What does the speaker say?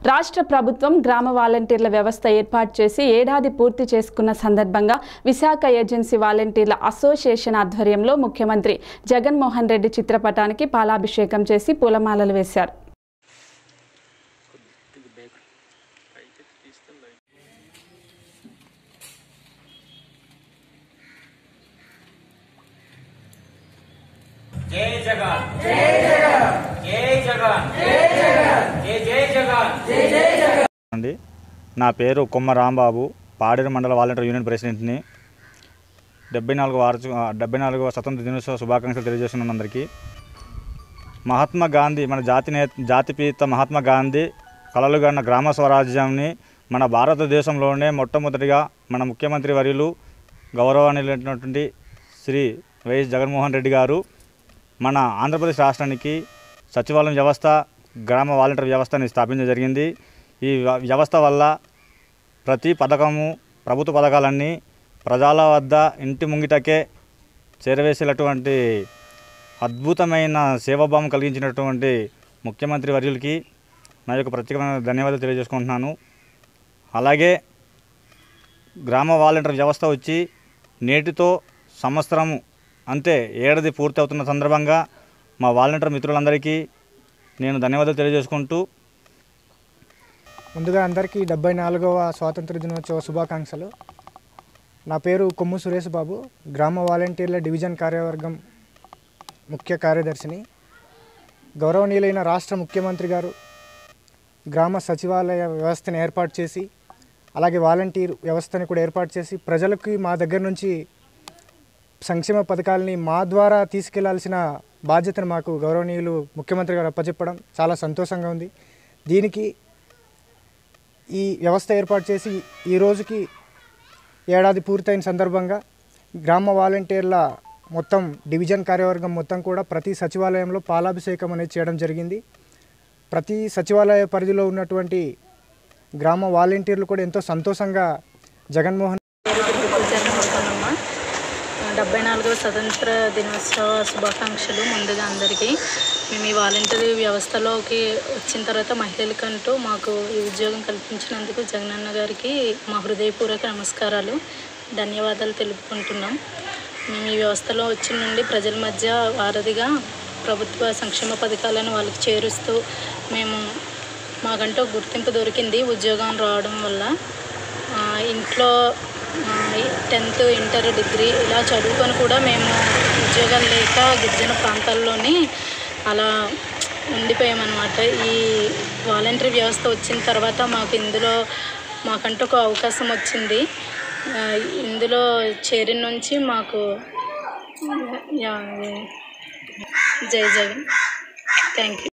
రాష్ట్ర ప్రభుత్వం గ్రామ వాలంటీర్ల వ్యవస్థ ఏర్పాటు చేసి ఏడాది పూర్తి చేసుకున్న సందర్భంగా విశాఖ ఏజెన్సీ వాలంటీర్ల అసోసియేషన్ ఆధ్వర్యంలో ముఖ్యమంత్రి జగన్మోహన్ రెడ్డి చిత్రపటానికి పాలాభిషేకం చేసి పూలమాలలు వేశారు జై జగన్ జై జగన్ జై జగన్ జై జగన్ జై జై జగన్ జై జై జగన్ అండి నా పేరు కొమ్మ రాంబాబు పాడేరు మండల వాలంటీర్ యూనియన్ ప్రెసిడెంట్ని డెబ్బై నాలుగు వార్షిక డెబ్బై నాలుగవ స్వతంత్ర దినోత్సవ శుభాకాంక్షలు తెలియజేస్తున్నాను అందరికీ మహాత్మా గాంధీ మన జాతి నే జాతిపిత మహాత్మా గాంధీ కలలుగన్న గ్రామ స్వరాజ్యాన్ని మన భారతదేశంలోనే మొట్టమొదటిగా మన ముఖ్యమంత్రి వర్యులు గౌరవాన్యులైనటువంటి శ్రీ వైఎస్ జగన్మోహన్ రెడ్డి గారు మన ఆంధ్రప్రదేశ్ రాష్ట్రానికి సచివాలయం వ్యవస్థ గ్రామ వాలంటీర్ వ్యవస్థని స్థాపించడం జరిగింది ఈ వ్య- వ్యవస్థ వల్ల ప్రతి పథకము ప్రభుత్వ పథకాలన్నీ ప్రజల వద్ద ఇంటి ముంగిటకే చేరవేసేటటువంటి అద్భుతమైన సేవాభావం కలిగించినటువంటి ముఖ్యమంత్రి వర్యులకి నా యొక్క ప్రత్యేకమైన ధన్యవాదాలు తెలియజేసుకుంటున్నాను అలాగే గ్రామ వాలంటీర్ వ్యవస్థ వచ్చి నేటితో సంవత్సరము అంతే ఏడాది పూర్తి అవుతున్న సందర్భంగా మా వాలంటీర్ మిత్రులందరికీ నేను ధన్యవాదాలు తెలియజేసుకుంటూ ముందుగా అందరికీ డెబ్బై నాలుగవ స్వాతంత్ర దినోత్సవ శుభాకాంక్షలు నా పేరు కొమ్ము సురేష్ బాబు గ్రామ వాలంటీర్ల డివిజన్ కార్యవర్గం ముఖ్య కార్యదర్శిని గౌరవనీయులైన రాష్ట్ర ముఖ్యమంత్రి గారు గ్రామ సచివాలయ వ్యవస్థను ఏర్పాటు చేసి అలాగే వాలంటీర్ వ్యవస్థని కూడా ఏర్పాటు చేసి ప్రజలకి మా దగ్గర నుంచి సంక్షేమ పథకాలని మా ద్వారా తీసుకెళ్లాల్సిన బాధ్యతను మాకు గౌరవనీయులు ముఖ్యమంత్రి గారు అప్పచెప్పడం చాలా సంతోషంగా ఉంది దీనికి ఈ వ్యవస్థ ఏర్పాటు చేసి ఈ రోజుకి ఏడాది పూర్తయిన సందర్భంగా గ్రామ వాలంటీర్ల మొత్తం డివిజన్ కార్యవర్గం మొత్తం కూడా ప్రతి సచివాలయంలో పాలాభిషేకం అనేది చేయడం జరిగింది ప్రతి సచివాలయ పరిధిలో ఉన్నటువంటి గ్రామ వాలంటీర్లు కూడా ఎంతో సంతోషంగా జగన్మోహన్ జరుపుకుంటున్నామా డెబ్బై నాలుగవ స్వతంత్ర దినోత్సవ శుభాకాంక్షలు ముందుగా అందరికీ మేము ఈ వాలంటరీ వ్యవస్థలోకి వచ్చిన తర్వాత మహిళలకంటూ మాకు ఈ ఉద్యోగం కల్పించినందుకు జగనన్న గారికి మా హృదయపూర్వక నమస్కారాలు ధన్యవాదాలు తెలుపుకుంటున్నాం మేము ఈ వ్యవస్థలో వచ్చిన నుండి ప్రజల మధ్య వారధిగా ప్రభుత్వ సంక్షేమ పథకాలను వాళ్ళకి చేరుస్తూ మేము మాకంటూ గుర్తింపు దొరికింది ఉద్యోగం రావడం వల్ల ఆ, ఇంట్లో టెన్త్ ఇంటర్ డిగ్రీ ఇలా చదువుకొని కూడా మేము ఉద్యోగం లేక గిరిజన ప్రాంతాల్లోనే అలా ఉండిపోయామన్నమాట ఈ వాలంటరీ వ్యవస్థ వచ్చిన తర్వాత మాకు ఇందులో మాకంటూ ఒక అవకాశం వచ్చింది ఆ, ఇందులో చేరిన నుంచి మాకు యా, జై జగన్ థ్యాంక్ యూ